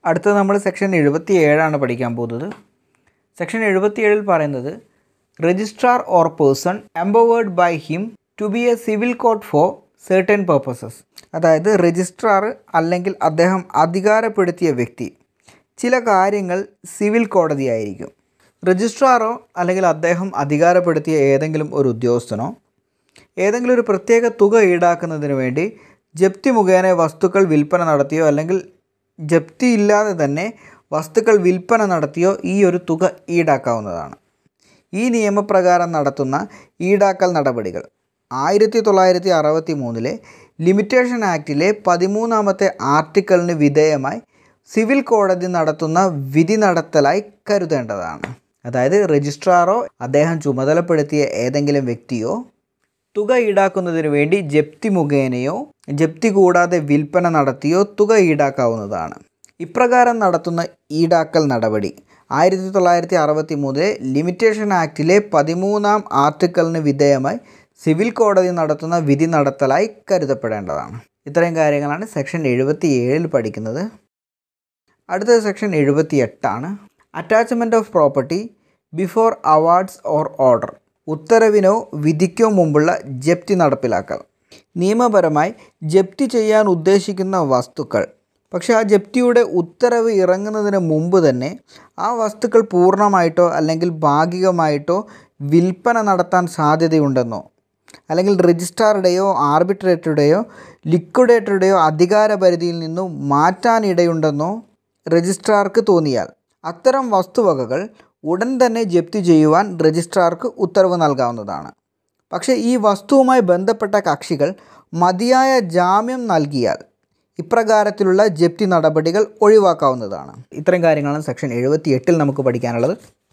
അടുത്തത് നമ്മൾ സെക്ഷൻ എഴുപത്തി ഏഴാണ് പഠിക്കാൻ പോകുന്നത് സെക്ഷൻ എഴുപത്തിയേഴിൽ പറയുന്നത് registrar or person empowered by him to be a civil code for certain purposes അതായത് രജിസ്ട്രാർ അല്ലെങ്കിൽ അദ്ദേഹം അധികാരപ്പെടുത്തിയ വ്യക്തി ചില കാര്യങ്ങൾ സിവിൽ കോടതിയായിരിക്കും രജിസ്ട്രാറോ അല്ലെങ്കിൽ അദ്ദേഹം അധികാരപ്പെടുത്തിയ ഏതെങ്കിലും ഒരു ഉദ്യോഗസ്ഥനോ ഏതെങ്കിലും ഒരു പ്രത്യേക തുക ഈടാക്കുന്നതിന് വേണ്ടി ജപ്തി മുഖേന വസ്തുക്കൾ വിൽപ്പന നടത്തിയോ അല്ലെങ്കിൽ ജപ്തി ഇല്ലാതെ തന്നെ വസ്തുക്കൾ വിൽപ്പന നടത്തിയോ ഈ ഒരു തുക ഈടാക്കാവുന്നതാണ് ഈ നിയമപ്രകാരം നടത്തുന്ന ഈടാക്കൽ നടപടികൾ ആയിരത്തി തൊള്ളായിരത്തി അറുപത്തി മൂന്നിലെ ലിമിറ്റേഷൻ ആക്ടിലെ പതിമൂന്നാമത്തെ ആർട്ടിക്കിളിന് വിധേയമായി സിവിൽ കോടതി നടത്തുന്ന വിധി നടത്തലായി കരുതേണ്ടതാണ് അതായത് രജിസ്ട്രാറോ അദ്ദേഹം ചുമതലപ്പെടുത്തിയ ഏതെങ്കിലും വ്യക്തിയോ തുക ഈടാക്കുന്നതിന് വേണ്ടി ജപ്തി മുഖേനയോ ജപ്തി കൂടാതെ വിൽപ്പന നടത്തിയോ തുക ഈടാക്കാവുന്നതാണ് ഇപ്രകാരം നടത്തുന്ന ഈടാക്കൽ നടപടി ആയിരത്തി തൊള്ളായിരത്തി അറുപത്തി മൂന്നിലെ ലിമിറ്റേഷൻ ആക്ടിലെ പതിമൂന്നാം ആർട്ടിക്കിളിന് വിധേയമായി സിവിൽ കോടതി നടത്തുന്ന വിധി നടത്തലായി കരുതപ്പെടേണ്ടതാണ് ഇത്രയും കാര്യങ്ങളാണ് സെക്ഷൻ എഴുപത്തി ഏഴിൽ പഠിക്കുന്നത് അടുത്ത സെക്ഷൻ എഴുപത്തി എട്ടാണ് attachment of property before awards or order ഉത്തരവിനോ വിധിക്കോ മുമ്പുള്ള ജപ്തി നടപ്പിലാക്കൽ നിയമപരമായി ജപ്തി ചെയ്യാൻ ഉദ്ദേശിക്കുന്ന വസ്തുക്കൾ പക്ഷേ ആ ജപ്തിയുടെ ഉത്തരവ് ഇറങ്ങുന്നതിന് മുമ്പ് തന്നെ ആ വസ്തുക്കൾ പൂർണ്ണമായിട്ടോ അല്ലെങ്കിൽ ഭാഗികമായിട്ടോ വിൽപ്പന നടത്താൻ സാധ്യതയുണ്ടെന്നോ അല്ലെങ്കിൽ രജിസ്ട്രാറുടെയോ ആർബിട്രേറ്ററുടെയോ ലിക്വിഡേറ്ററുടെയോ അധികാര പരിധിയിൽ നിന്നും മാറ്റാനിടയുണ്ടെന്നോ രജിസ്ട്രാർക്ക് തോന്നിയാൽ അത്തരം വസ്തുവകകൾ ഉടൻ തന്നെ ജപ്തി ചെയ്യുവാൻ രജിസ്ട്രാർക്ക് ഉത്തരവ് നൽകാവുന്നതാണ് പക്ഷേ ഈ വസ്തുവുമായി ബന്ധപ്പെട്ട കക്ഷികൾ മതിയായ ജാമ്യം നൽകിയാൽ ഇപ്രകാരത്തിലുള്ള ജപ്തി നടപടികൾ ഒഴിവാക്കാവുന്നതാണ് ഇത്രയും കാര്യങ്ങളാണ് സെക്ഷൻ എഴുപത്തി എട്ടിൽ നമുക്ക് പഠിക്കാനുള്ളത്